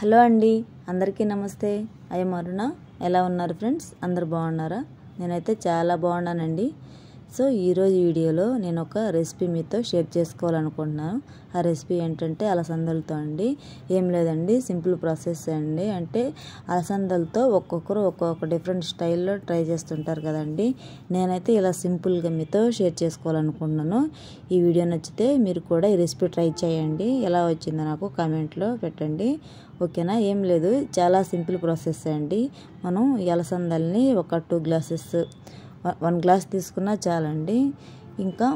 hello అండి అందరికీ నమస్తే అయ్యం అరుణ ఎలా ఉన్నారు ఫ్రెండ్స్ అందరు బాగున్నారా నేనైతే చాలా బాగున్నానండి సో ఈరోజు వీడియోలో నేను ఒక రెసిపీ మీతో షేర్ చేసుకోవాలనుకుంటున్నాను ఆ రెసిపీ ఏంటంటే అలసందలతో అండి ఏం లేదండి సింపుల్ ప్రాసెస్ అండి అంటే అలసందలతో ఒక్కొక్కరు ఒక్కొక్క డిఫరెంట్ స్టైల్లో ట్రై చేస్తుంటారు కదండి నేనైతే ఇలా సింపుల్గా మీతో షేర్ చేసుకోవాలనుకుంటున్నాను ఈ వీడియో నచ్చితే మీరు కూడా ఈ రెసిపీ ట్రై చేయండి ఎలా వచ్చిందో నాకు కామెంట్లో పెట్టండి ఓకేనా ఏం లేదు చాలా సింపుల్ ప్రాసెస్ అండి మనం ఈ అలసందల్ని ఒక టూ గ్లాసెస్ వన్ గ్లాస్ తీసుకున్నా చాలండి ఇంకా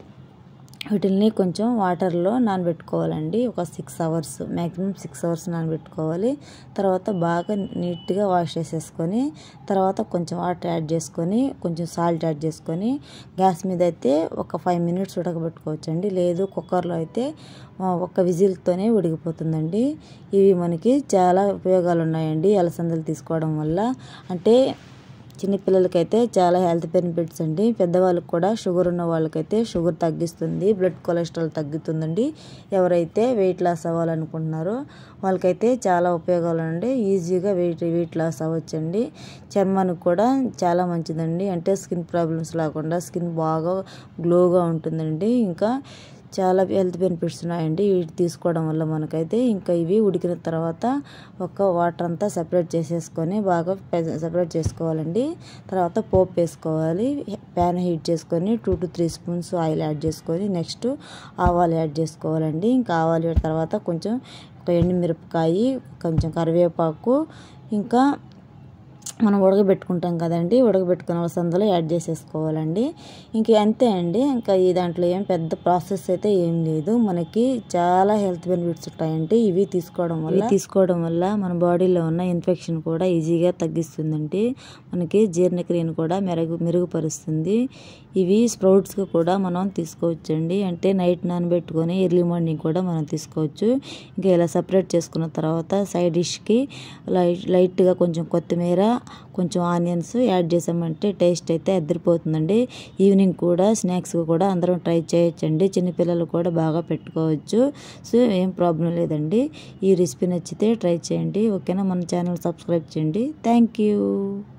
వీటిల్ని కొంచెం వాటర్లో నానబెట్టుకోవాలండి ఒక six hours maximum six hours నానబెట్టుకోవాలి తర్వాత బాగా నీట్గా వాష్ చేసేసుకొని తర్వాత కొంచెం వాటర్ యాడ్ చేసుకొని కొంచెం సాల్ట్ యాడ్ చేసుకొని గ్యాస్ మీద అయితే ఒక ఫైవ్ మినిట్స్ ఉడకబెట్టుకోవచ్చండి లేదు కుక్కర్లో అయితే ఒక్క విజిల్తోనే ఉడికిపోతుందండి ఇవి మనకి చాలా ఉపయోగాలు ఉన్నాయండి అలసందలు తీసుకోవడం వల్ల అంటే చిన్నపిల్లలకైతే చాలా హెల్త్ బెనిఫిట్స్ అండి పెద్దవాళ్ళకి కూడా షుగర్ ఉన్న వాళ్ళకైతే షుగర్ తగ్గిస్తుంది బ్లడ్ కొలెస్ట్రాల్ తగ్గుతుందండి ఎవరైతే వెయిట్ లాస్ అవ్వాలనుకుంటున్నారో వాళ్ళకైతే చాలా ఉపయోగాలు అండి ఈజీగా వెయిట్ వెయిట్ లాస్ అవ్వచ్చండి చర్మానికి కూడా చాలా మంచిదండి అంటే స్కిన్ ప్రాబ్లమ్స్ లేకుండా స్కిన్ బాగా గ్లోగా ఉంటుందండి ఇంకా చాలా హెల్త్ బెనిఫిట్స్ ఉన్నాయండి వీటి తీసుకోవడం వల్ల మనకైతే ఇంకా ఇవి ఉడికిన తర్వాత ఒక వాటర్ అంతా సపరేట్ చేసేసుకొని బాగా సపరేట్ చేసుకోవాలండి తర్వాత పోపు వేసుకోవాలి ప్యాన్ హీట్ చేసుకొని two to three spoons oil add చేసుకొని నెక్స్ట్ ఆవాలు యాడ్ చేసుకోవాలండి ఇంకా ఆవాలు తర్వాత కొంచెం ఒక ఎండుమిరపకాయ కొంచెం కరివేపాకు ఇంకా మనం ఉడకబెట్టుకుంటాం కదండి ఉడకబెట్టుకున్న అలసందలు యాడ్ చేసేసుకోవాలండి ఇంక అంతే అండి ఇంకా ఈ దాంట్లో ఏం పెద్ద ప్రాసెస్ అయితే ఏం లేదు మనకి చాలా హెల్త్ బెనిఫిట్స్ ఉంటాయండి ఇవి తీసుకోవడం వల్ల తీసుకోవడం వల్ల మన బాడీలో ఉన్న ఇన్ఫెక్షన్ కూడా ఈజీగా తగ్గిస్తుందండి మనకి జీర్ణక్రియను కూడా మెరుగు మెరుగుపరుస్తుంది ఇవి స్ప్రౌట్స్గా కూడా మనం తీసుకోవచ్చండి అంటే నైట్ నానబెట్టుకొని ఎర్లీ మార్నింగ్ కూడా మనం తీసుకోవచ్చు ఇంకా ఇలా సపరేట్ చేసుకున్న తర్వాత సైడ్ డిష్కి లైట్ లైట్గా కొంచెం కొత్తిమీర కొంచెం ఆనియన్స్ యాడ్ చేసామంటే టేస్ట్ అయితే అద్దరిపోతుందండి ఈవినింగ్ కూడా స్నాక్స్ కూడా అందరం ట్రై చేయొచ్చండి చిన్నపిల్లలు కూడా బాగా పెట్టుకోవచ్చు సో ఏం ప్రాబ్లం లేదండి ఈ రెసిపీ నచ్చితే ట్రై చేయండి ఓకేనా మన ఛానల్ సబ్స్క్రైబ్ చేయండి థ్యాంక్ యూ